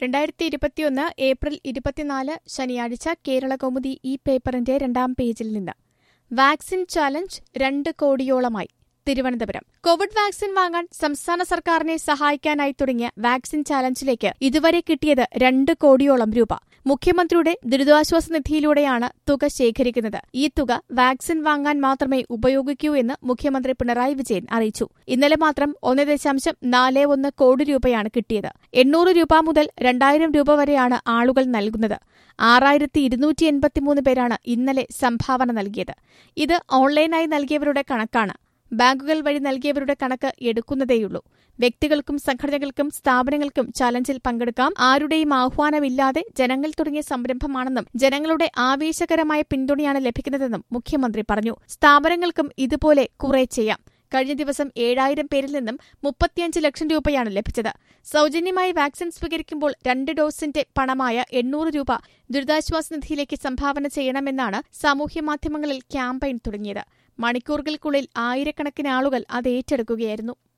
രണ്ടായിരത്തി ഇരുപത്തിയൊന്ന് ഏപ്രിൽ ഇരുപത്തിനാല് ശനിയാഴ്ച കേരള കൗമുദി ഈ പേപ്പറിന്റെ രണ്ടാം പേജിൽ നിന്ന് വാക്സിൻ ചാലഞ്ച് രണ്ട് കോടിയോളമായി തിരുവനന്തപുരം കോവിഡ് വാക്സിൻ വാങ്ങാൻ സംസ്ഥാന സർക്കാരിനെ സഹായിക്കാനായി തുടങ്ങിയ വാക്സിൻ ചാലഞ്ചിലേക്ക് ഇതുവരെ കിട്ടിയത് രണ്ട് കോടിയോളം രൂപ മുഖ്യമന്ത്രിയുടെ ദുരിതാശ്വാസ നിധിയിലൂടെയാണ് തുക ശേഖരിക്കുന്നത് ഈ തുക വാക്സിൻ വാങ്ങാൻ മാത്രമേ ഉപയോഗിക്കൂ എന്ന് മുഖ്യമന്ത്രി പിണറായി വിജയൻ അറിയിച്ചു ഇന്നലെ മാത്രം ഒന്ന് ദശാംശം നാല് ഒന്ന് കോടി രൂപയാണ് കിട്ടിയത് എണ്ണൂറ് രൂപ മുതൽ രണ്ടായിരം രൂപ വരെയാണ് ആളുകൾ നൽകുന്നത് ആറായിരത്തി ഇരുന്നൂറ്റി എൺപത്തിമൂന്ന് പേരാണ് ഇന്നലെ സംഭാവന നൽകിയത് ഇത് ഓൺലൈനായി നൽകിയവരുടെ കണക്കാണ് ബാങ്കുകൾ വഴി നൽകിയവരുടെ കണക്ക് എടുക്കുന്നതേയുള്ളൂ വ്യക്തികൾക്കും സംഘടനകൾക്കും സ്ഥാപനങ്ങൾക്കും ചലഞ്ചിൽ പങ്കെടുക്കാം ആരുടെയും ആഹ്വാനമില്ലാതെ ജനങ്ങൾ തുടങ്ങിയ സംരംഭമാണെന്നും ജനങ്ങളുടെ ആവേശകരമായ പിന്തുണയാണ് ലഭിക്കുന്നതെന്നും മുഖ്യമന്ത്രി പറഞ്ഞു സ്ഥാപനങ്ങൾക്കും ഇതുപോലെ കുറെ ചെയ്യാം കഴിഞ്ഞ ദിവസം ഏഴായിരം പേരിൽ നിന്നും മുപ്പത്തിയഞ്ച് ലക്ഷം രൂപയാണ് ലഭിച്ചത് സൗജന്യമായി വാക്സിൻ സ്വീകരിക്കുമ്പോൾ രണ്ട് ഡോസിന്റെ പണമായ എണ്ണൂറ് രൂപ ദുരിതാശ്വാസ നിധിയിലേക്ക് സംഭാവന ചെയ്യണമെന്നാണ് സാമൂഹ്യമാധ്യമങ്ങളിൽ ക്യാമ്പയിൻ തുടങ്ങിയത് മണിക്കൂറുകൾക്കുള്ളിൽ ആയിരക്കണക്കിന് ആളുകൾ അത് ഏറ്റെടുക്കുകയായിരുന്നു